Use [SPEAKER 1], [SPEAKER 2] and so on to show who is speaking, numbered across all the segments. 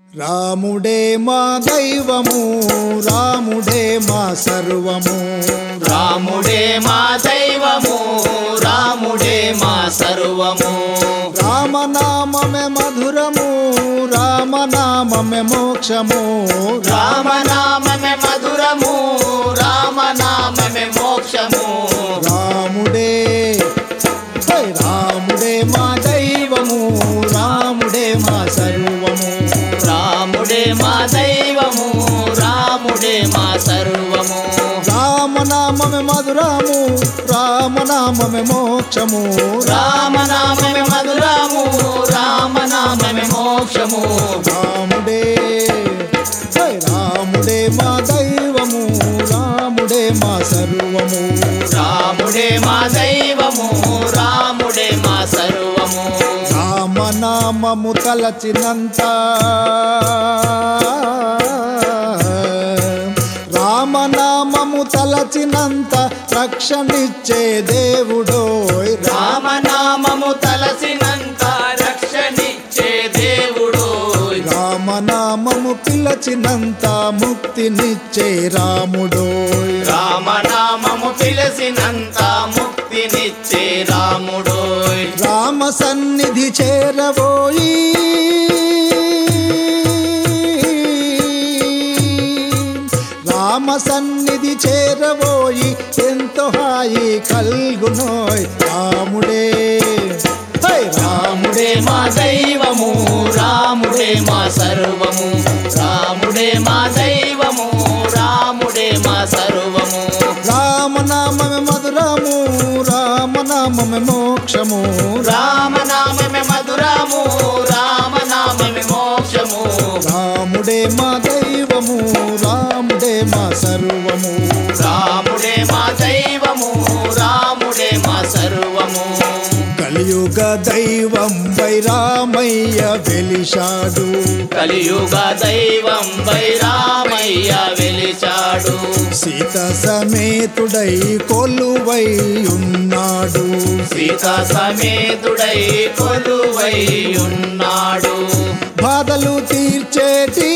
[SPEAKER 1] రాముడే మా దైవము రాముడే మా సర్వము
[SPEAKER 2] రాముడే మా దైవము రాముడే మా సర్వము
[SPEAKER 1] రామనామమే మధురము రామనామమే మోక్షము
[SPEAKER 2] రామనామమే మధురము రామనామమే మోక్షము
[SPEAKER 1] రాముడే హై, రాముడే మా దైవము రాముడే మా సర్వము
[SPEAKER 2] రాముడే మా దైవము రాముడే మా సర్వము
[SPEAKER 1] రామనామమే మధురము రామనామమే మోక్షము
[SPEAKER 2] రామనామమే మధురము రామనామమే మోక్షము
[SPEAKER 1] రాముడే హై, రాముడే మా దైవము రాముడే మా సర్వము
[SPEAKER 2] రాముడే మా దైవము రాముడే మా సర్వము
[SPEAKER 1] రామనామము తలచినంత రామనామము తలచినంత రక్షణిచ్చే దేవుడోయ్
[SPEAKER 2] రామనామము తలసినంత రక్షణిచ్చే దేవుడు
[SPEAKER 1] రామనామము పిలచినంత ముక్తినిచ్చే రాముడోయ్
[SPEAKER 2] రామనామము పిలసినంత ముక్తినిచ్చే రాముడు
[SPEAKER 1] రామ సన్నిధి చేరబోయి రామ సన్నిధి చేరబోయి ఎంతో హాయి కల్గునోయ్ రాముడే హై రాముడే
[SPEAKER 2] రాముడే మా దైవము రాముడే మా సర్వము రాముడే మా దైవము రాముడే మా సర్వము
[SPEAKER 1] రామనామమే మధురము రామనామమే మోక్షము
[SPEAKER 2] రామనామమే మధురము రామనామమే మోక్షము
[SPEAKER 1] రాముడే మా దైవము రాముడే మా సర్వము
[SPEAKER 2] రాముడే మా దైవము రాముడే మా సర్వము
[SPEAKER 1] కలియుగ దైవం వైరామయ్య వెలిశాడు
[SPEAKER 2] కలియుగ దైవం వైరామయ్య వెలిచాడు
[SPEAKER 1] సీత సమేతుడై కొలువై ఉన్నాడు
[SPEAKER 2] సీత సమేతుడై కొలువై ఉన్నాడు
[SPEAKER 1] బాధలు తీర్చేటి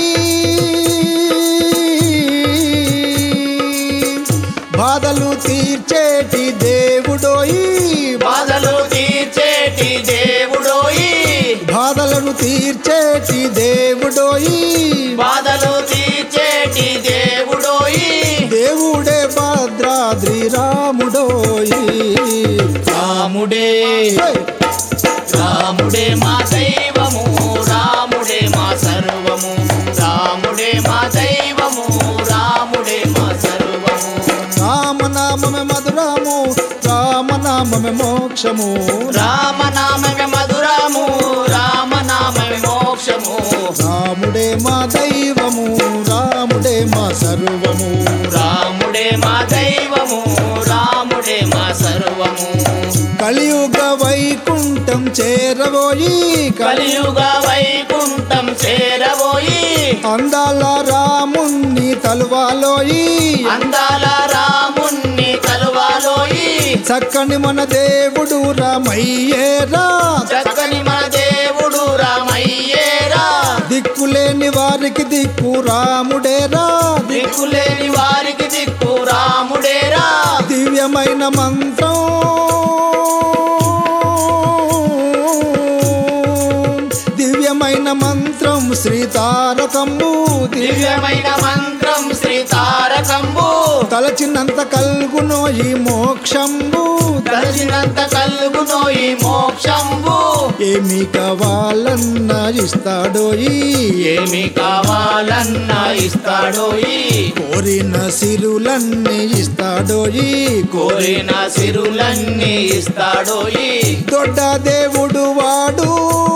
[SPEAKER 1] బాధలు తీర్చేటి దేవుడోయి
[SPEAKER 2] బాధలు తీర్చేటి దేవుడోయి
[SPEAKER 1] బాధలను తీర్చేటి దేవుడోయి
[SPEAKER 2] బాధలు తీర్చేటి దేవుడోయి
[SPEAKER 1] దేవుడే భద్రాద్రి రాముడోయి
[SPEAKER 2] రాముడే
[SPEAKER 1] హే!
[SPEAKER 2] రాముడే మా దైవము రాముడే మా సర్వము రాముడే మా దైవము రాముడే మా సర్వము
[SPEAKER 1] రామనామమే మధురము రామనామమే మోక్షము
[SPEAKER 2] రామనామమే మధురము రామనామమే మోక్షము
[SPEAKER 1] రాముడే మా దైవము రాముడే మా సర్వము
[SPEAKER 2] రాముడే మా దైవము రాముడే మా సర్వము
[SPEAKER 1] కలియుగ వైకుంఠం చేరబోయి
[SPEAKER 2] కలియుగ వైకుంఠం చేరబోయి
[SPEAKER 1] అందాల రాముణ్ణి తలువాలోయి
[SPEAKER 2] అందాల రాముణ్ణి కలువాలోయి
[SPEAKER 1] చక్కని మన దేవుడు రామయ్యేరా
[SPEAKER 2] చక్కని మన దేవుడు రామయ్యేరా
[SPEAKER 1] దిక్కులేని వారికి దిక్కు రాముడేరా
[SPEAKER 2] దిక్కులేని వారికి దిక్కు రాముడేరా
[SPEAKER 1] దివ్యమైన మంత్రం దివ్యమైన మంత్రం శ్రీతారకము దివ్య
[SPEAKER 2] దివ్యమైన మంత్రం శ్రీ తారకంబు
[SPEAKER 1] తలచినంత కల్గునో ఈ మోక్షంబు
[SPEAKER 2] కలిసినంత కలుగునో ఈ మోక్షంబు
[SPEAKER 1] ఏమి కావాలన్నా ఇస్తాడోయి
[SPEAKER 2] ఏమి కావాలన్నా ఇస్తాడోయి
[SPEAKER 1] కోరిన సిరులన్నీ ఇస్తాడోయి
[SPEAKER 2] కోరిన సిరులన్నీ ఇస్తాడోయి
[SPEAKER 1] దొడ్డ దేవుడు వాడు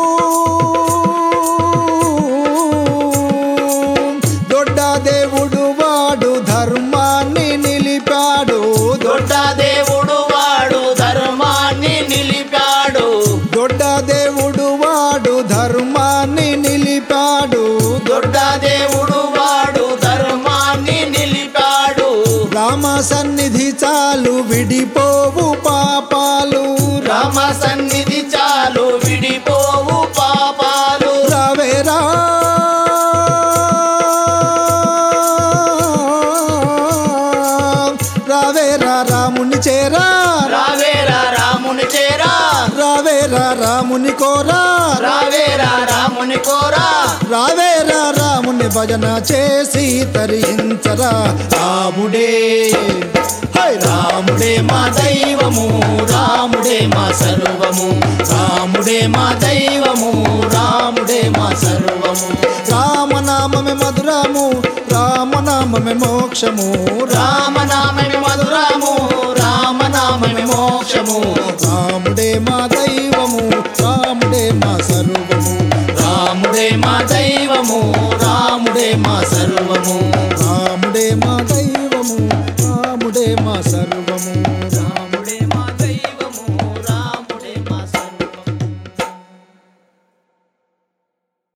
[SPEAKER 1] దొడ్డ దేవుడు వాడు ధర్మాన్ని నిలిపాడు
[SPEAKER 2] దొడ్డ దేవుడు వాడు ధర్మాన్ని నిలిపాడు
[SPEAKER 1] దొడ్డ దేవుడు వాడు ధర్మాన్ని నిలిపాడు
[SPEAKER 2] దొడ్డ దేవుడు వాడు ధర్మాన్ని నిలిపాడు
[SPEAKER 1] రామ సన్నిధి చాలు విడిపోవు పాపాలు
[SPEAKER 2] రామ సన్నిధి చాలు విడిపోవు పాపాలు
[SPEAKER 1] రావేరా రాముని కోరా
[SPEAKER 2] రావేరా రాముని కోరా
[SPEAKER 1] రావేరా రాముని భజన చేసి తరించరా రాముడే హై
[SPEAKER 2] రాముడే మా దైవము రాముడే మా సర్వము రాముడే మా దైవము రాముడే మా సర్వము
[SPEAKER 1] రామనామమే మధురము రామనామమే మోక్షము
[SPEAKER 2] రామనామమి మధురాము రామనామమి మోక్షము
[SPEAKER 1] రాముడే మా దైవము రాముడే మా సర్వము
[SPEAKER 2] రాముడే మా దైవము రాముడే మా సర్వము